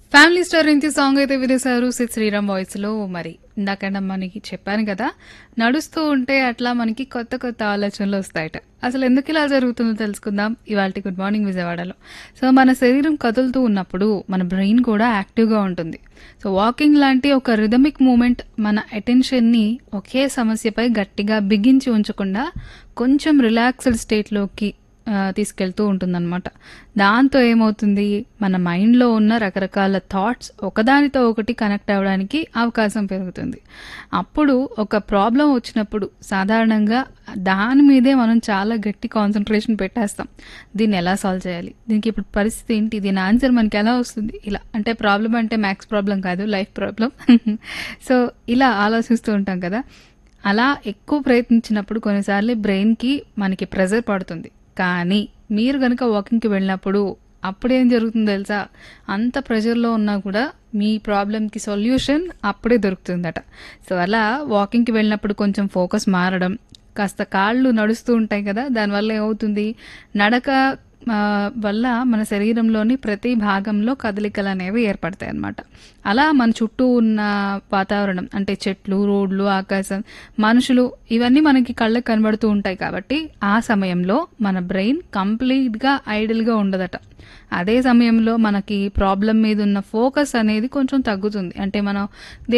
family star నుంచి song అయితే వినేశారు Sid Sriram voice లో మరి ఇందాక మనకి చెప్పాను కదా నడుస్తూ ఉంటే అట్లా మనకి కొత్త కొత్త ఆలోచనలు వస్తాయట అసలు ఎందుకు ఇలా జరుగుతుందో తెలుసుకుందాం ఇవాళ గుడ్ మార్నింగ్ విజయవాడలో సో మన శరీరం కదులుతూ ఉన్నప్పుడు మన బ్రెయిన్ కూడా యాక్టివ్గా ఉంటుంది సో వాకింగ్ లాంటి ఒక రిథమిక్ మూమెంట్ మన అటెన్షన్ని ఒకే సమస్యపై గట్టిగా బిగించి ఉంచకుండా కొంచెం రిలాక్స్డ్ స్టేట్లోకి ఆ, తీసుకెళ్తూ ఉంటుందన్నమాట దాంతో ఏమవుతుంది మన మైండ్లో ఉన్న రకరకాల థాట్స్ ఒకదానితో ఒకటి కనెక్ట్ అవ్వడానికి అవకాశం పెరుగుతుంది అప్పుడు ఒక ప్రాబ్లం వచ్చినప్పుడు సాధారణంగా దాని మీదే మనం చాలా గట్టి కాన్సన్ట్రేషన్ పెట్టేస్తాం దీన్ని ఎలా సాల్వ్ చేయాలి దీనికి ఇప్పుడు పరిస్థితి ఏంటి దీని ఆన్సర్ మనకి ఎలా వస్తుంది ఇలా అంటే ప్రాబ్లం అంటే మ్యాథ్స్ ప్రాబ్లం కాదు లైఫ్ ప్రాబ్లం సో ఇలా ఆలోచిస్తూ ఉంటాం కదా అలా ఎక్కువ ప్రయత్నించినప్పుడు కొన్నిసార్లు బ్రెయిన్కి మనకి ప్రెజర్ పడుతుంది కానీ మీరు కనుక వాకింగ్కి వెళ్ళినప్పుడు అప్పుడేం జరుగుతుందో తెలుసా అంత ప్రెషర్లో ఉన్నా కూడా మీ ప్రాబ్లంకి సొల్యూషన్ అప్పుడే దొరుకుతుందట సో అలా వాకింగ్కి వెళ్ళినప్పుడు కొంచెం ఫోకస్ మారడం కాస్త కాళ్ళు నడుస్తూ ఉంటాయి కదా దానివల్ల ఏమవుతుంది నడక ఆ, వల్ల మన శరీరంలోని ప్రతి భాగంలో కదలికలు అనేవి ఏర్పడతాయి అన్నమాట అలా మన చుట్టూ ఉన్న వాతావరణం అంటే చెట్లు రోడ్లు ఆకాశం మనుషులు ఇవన్నీ మనకి కళ్ళకి కనబడుతూ ఉంటాయి కాబట్టి ఆ సమయంలో మన బ్రెయిన్ కంప్లీట్గా ఐడిల్గా ఉండదట అదే సమయంలో మనకి ప్రాబ్లం మీద ఉన్న ఫోకస్ అనేది కొంచెం తగ్గుతుంది అంటే మనం